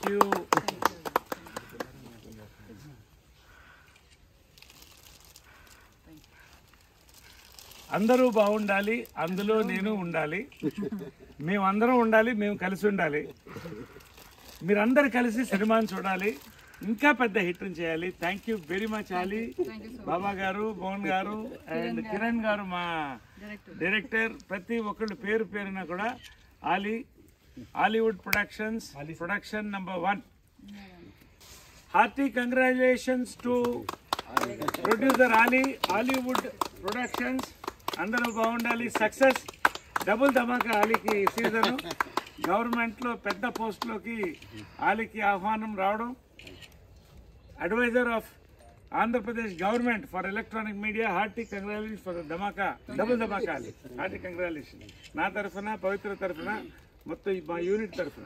you అందరూ బాగుండాలి అందులో నేను ఉండాలి మేమందరం ఉండాలి మేము కలిసి ఉండాలి మీరందరు కలిసి సినిమాని చూడాలి ఇంకా పెద్ద హిట్ చేయాలి thank you very much Ali Baba గారు మోహన్ గారు అండ్ కిరణ్ గారు మా డైరెక్టర్ ప్రతి ఒక్కళ్ళు పేరు పేరున కూడా Ali Hollywood productions production number one hearty congratulations to producer Ali Hollywood productions అందరూ బాగుండాలి సక్సెస్ డబుల్ ధమాకా ఆలీకి సీజన్ గవర్నమెంట్లో పెద్ద పోస్టులోకి ఆలీకి ఆహ్వానం రావడం advisor of Andhra Pradesh government for electronic media hearty congratulation for Dhamaka double Dhamaka Ali hearty congratulation నా తరఫున పవిత్ర తరఫున మొత్తం ఈ మా యూనిట్ తరఫున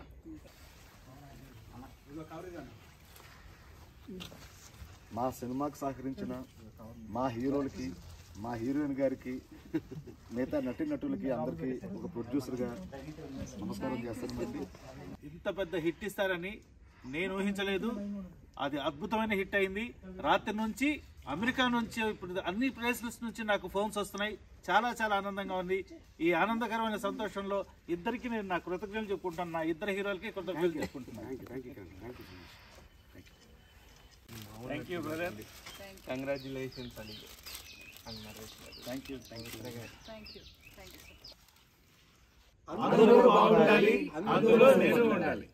మా సినిమాకి సహకరించిన మా హీరోలకి మా హీరోయిన్ గారికి మిగతా నటి నటులకి అందరికీ ఒక ప్రొడ్యూసర్గా నమస్కారం చేస్తానండి ఇంత పెద్ద హిట్ ఇస్తారని నేను ఊహించలేదు అది అద్భుతమైన హిట్ అయింది రాత్రి నుంచి అమెరికా నుంచి ఇప్పుడు అన్ని ప్లేసెస్ నుంచి నాకు ఫోన్స్ వస్తున్నాయి చాలా చాలా ఆనందంగా ఉంది ఈ ఆనందకరమైన సంతోషంలో ఇద్దరికి నేను నా కృతజ్ఞతలు చెప్పుకుంటాను నా ఇద్దరు హీరోలకి కృతజ్ఞతలు చెప్పుకుంటున్నాను థ్యాంక్ యూ బ్రదర్ కంగ్రాచులేషన్స్ అని అన్నారు థ్యాంక్ యూ థ్యాంక్ యూ అందరూ బాగుండాలి అందులో నేను ఉండాలి